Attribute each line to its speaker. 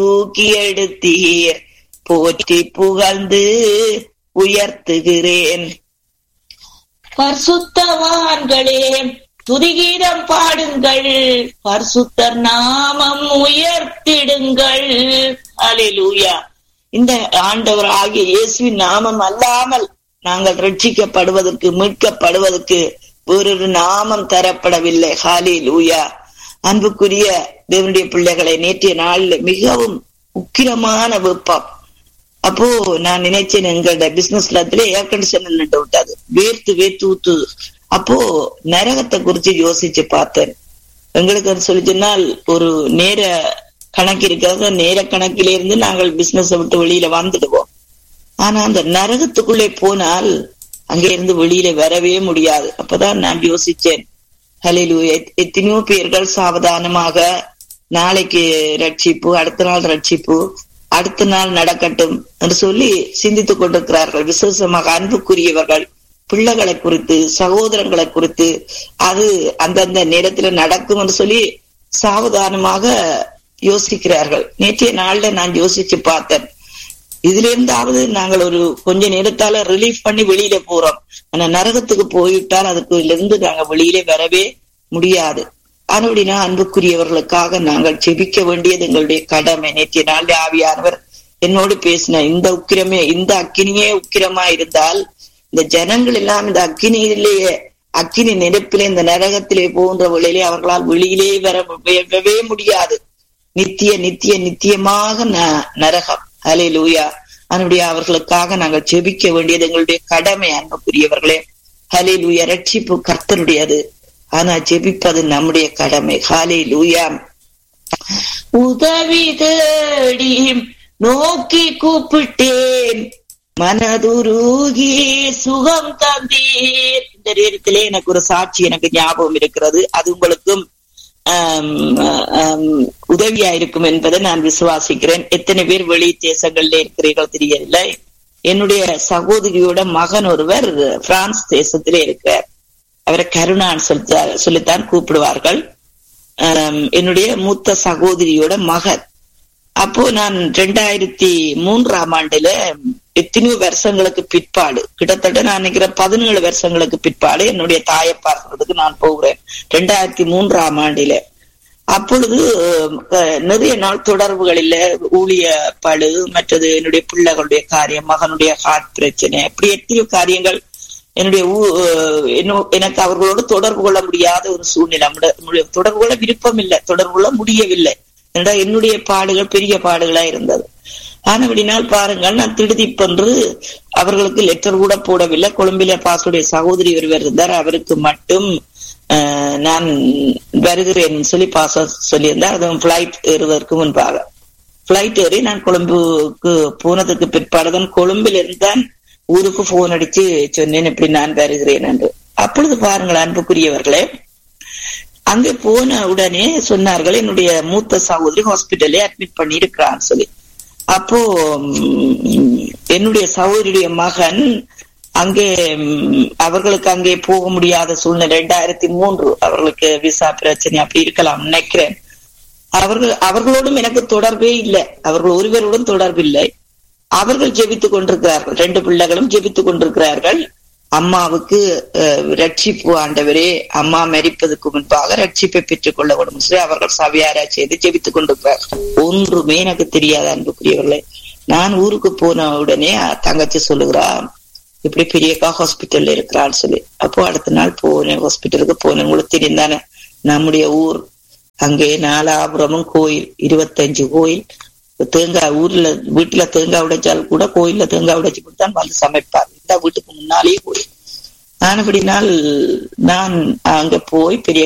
Speaker 1: தூக்கி எடுத்தீர் போற்றி புகழ்ந்து உயர்த்துகிறேன்
Speaker 2: பரிசுத்தவான்களே துதிகீதம் பாடுங்கள் பரிசுத்தர் நாமம் உயர்த்திடுங்கள்
Speaker 1: அலிலூயா இந்த ஆண்டவர் ஆகிய இயேசுவின் நாமம் அல்லாமல் நாங்கள் ரட்சிக்கப்படுவதற்கு மீட்கப்படுவதற்கு வேறொரு நாமம் தரப்படவில்லை ஹாலி லூயா அன்புக்குரிய தேவனுடைய பிள்ளைகளை நேற்றைய நாளில் மிகவும் உக்கிரமான வெப்பம் அப்போ நான் நினைச்சேன் எங்களோட பிசினஸ்ல ஏர் கண்டிஷனர் நின்று விட்டாது வேர்த்து வேர்த்து ஊத்துது அப்போ நரகத்தை குறிச்சு யோசிச்சு பார்த்தேன் எங்களுக்கு சொல்லி சொன்னால் ஒரு நேர கணக்கு இருக்கிறது நேர கணக்கில இருந்து நாங்கள் பிசினஸ் விட்டு வெளியில வந்துடுவோம் ஆனா அந்த நரகத்துக்குள்ளே போனால் அங்க இருந்து வெளியில வரவே முடியாது அப்பதான் நான் யோசிச்சேன் ஹலிலு எத்தனையோ பேர்கள் சாவதானமாக நாளைக்கு ரட்சிப்பு அடுத்த நாள் ரட்சிப்பு அடுத்த நாள் நடக்கட்டும் என்று சொல்லி சிந்தித்துக் கொண்டிருக்கிறார்கள் விசேஷமாக அன்புக்குரியவர்கள் பிள்ளைகளை குறித்து சகோதரங்களை குறித்து அது அந்தந்த நேரத்துல நடக்கும் என்று சொல்லி சாவதானமாக யோசிக்கிறார்கள் நேற்றைய நாள்ல நான் யோசிச்சு பார்த்தேன் இதுல இருந்தாவது நாங்கள் ஒரு கொஞ்ச நேரத்தால ரிலீஃப் பண்ணி வெளியில போறோம் ஆனா நரகத்துக்கு போயிட்டால் அதுக்கு இருந்து நாங்க வெளியில வரவே முடியாது அப்படின்னா அன்புக்குரியவர்களுக்காக நாங்கள் செபிக்க வேண்டியது எங்களுடைய கடமை நேற்றைய நாள் ஆவியானவர் என்னோடு பேசின இந்த உக்கிரமே இந்த அக்கினியே உக்கிரமா இருந்தால் இந்த ஜனங்கள் எல்லாம் இந்த அக்கினியிலேயே அக்கினி நெருப்பிலே இந்த நரகத்திலே போன்ற வழியிலே அவர்களால் வெளியிலே வரவே முடியாது நித்திய நித்திய நித்தியமாக நரகம் அலை லூயா அதனுடைய அவர்களுக்காக நாங்கள் செபிக்க வேண்டியது எங்களுடைய கடமை அன்புக்குரியவர்களே ஹலே லூயா ரட்சிப்பு கர்த்தருடையது ஆனா ஜெபிப்பது நம்முடைய கடமை ஹாலே லூயா
Speaker 2: உதவி தேடி நோக்கி கூப்பிட்டேன்
Speaker 1: மனதுருகி சுகம் தந்தீர் இந்த நேரத்திலே எனக்கு ஒரு சாட்சி எனக்கு ஞாபகம் இருக்கிறது அது உங்களுக்கும் உதவியா இருக்கும் என்பதை நான் விசுவாசிக்கிறேன் எத்தனை பேர் வெளி தேசங்கள்ல இருக்கிறீர்கள் தெரியவில்லை என்னுடைய சகோதரியோட மகன் ஒருவர் பிரான்ஸ் தேசத்திலே இருக்கிறார் அவரை கருணான்னு சொல்லி சொல்லித்தான் கூப்பிடுவார்கள் என்னுடைய மூத்த சகோதரியோட மகன் அப்போ நான் ரெண்டாயிரத்தி மூன்றாம் ஆண்டுல எத்தனையோ வருஷங்களுக்கு பிற்பாடு கிட்டத்தட்ட நான் நினைக்கிறேன் பதினேழு வருஷங்களுக்கு பிற்பாடு என்னுடைய தாயை பார்க்கறதுக்கு நான் போகிறேன் ரெண்டாயிரத்தி மூன்றாம் ஆண்டில அப்பொழுது நிறைய நாள் தொடர்புகள் இல்ல ஊழிய பழு மற்றது என்னுடைய பிள்ளைகளுடைய காரியம் மகனுடைய ஹார்ட் பிரச்சனை அப்படி எத்தனையோ காரியங்கள் என்னுடைய எனக்கு அவர்களோடு தொடர்பு கொள்ள முடியாத ஒரு சூழ்நிலை தொடர்பு கொள்ள விருப்பம் இல்லை தொடர்பு கொள்ள முடியவில்லை ஏன்னா என்னுடைய பாடுகள் பெரிய பாடுகளா இருந்தது ஆனபடினால் பாருங்கள் நான் திடுதிப்பென்று அவர்களுக்கு லெட்டர் கூட போடவில்லை கொழும்பில பாசுடைய சகோதரி ஒருவர் இருந்தார் அவருக்கு மட்டும் நான் வருகிறேன் சொல்லி பாச சொல்லியிருந்தார் அதுவும் பிளைட் ஏறுவதற்கு முன்பாக பிளைட் ஏறி நான் கொழும்புக்கு போனதுக்கு பிற்பாடுதான் கொழும்பில் இருந்தான் ஊருக்கு போன் அடிச்சு சொன்னேன் இப்படி நான் வருகிறேன் என்று அப்பொழுது பாருங்கள் அன்புக்குரியவர்களே அங்கே போன உடனே சொன்னார்கள் என்னுடைய மூத்த சகோதரி ஹாஸ்பிட்டலே அட்மிட் பண்ணி இருக்கிறான்னு சொல்லி அப்போ என்னுடைய சகோதரியுடைய மகன் அங்கே அவர்களுக்கு அங்கே போக முடியாத சூழ்நிலை ரெண்டாயிரத்தி மூன்று அவர்களுக்கு விசா பிரச்சனை அப்படி இருக்கலாம் நினைக்கிறேன் அவர்கள் அவர்களோடும் எனக்கு தொடர்பே இல்லை அவர்கள் ஒருவருடன் தொடர்பு இல்லை அவர்கள் ஜெபித்துக் கொண்டிருக்கிறார்கள் ரெண்டு பிள்ளைகளும் ஜெபித்துக் கொண்டிருக்கிறார்கள் அம்மாவுக்கு ரட்சிப்பு ஆண்டவரே அம்மா மரிப்பதற்கு முன்பாக ரட்சிப்பை பெற்றுக் கொள்ள வேண்டும் சொல்லி அவர்கள் சவியாரா செய்து ஜெபித்துக் கொண்டிருக்கிறார்கள் ஒன்றுமே எனக்கு தெரியாத அன்புக்குரியவர்களே நான் ஊருக்கு போன உடனே தங்கச்சி சொல்லுகிறா இப்படி பெரியக்கா ஹாஸ்பிட்டல்ல இருக்கிறான்னு சொல்லி அப்போ அடுத்த நாள் போனேன் ஹாஸ்பிட்டலுக்கு போனேன் உங்களுக்கு தெரிந்தானே நம்முடைய ஊர் அங்கே நாலாபுரமும் கோயில் இருபத்தஞ்சு கோயில் தேங்காய் ஊர்ல வீட்டுல தேங்காய் உடைச்சால் கூட கோயில்ல தேங்காய் உடைச்சு கொடுத்தான் வந்து சமைப்பார் இந்த வீட்டுக்கு முன்னாலேயே கோயில் ஆனபடினால் நான் அங்க போய் பெரிய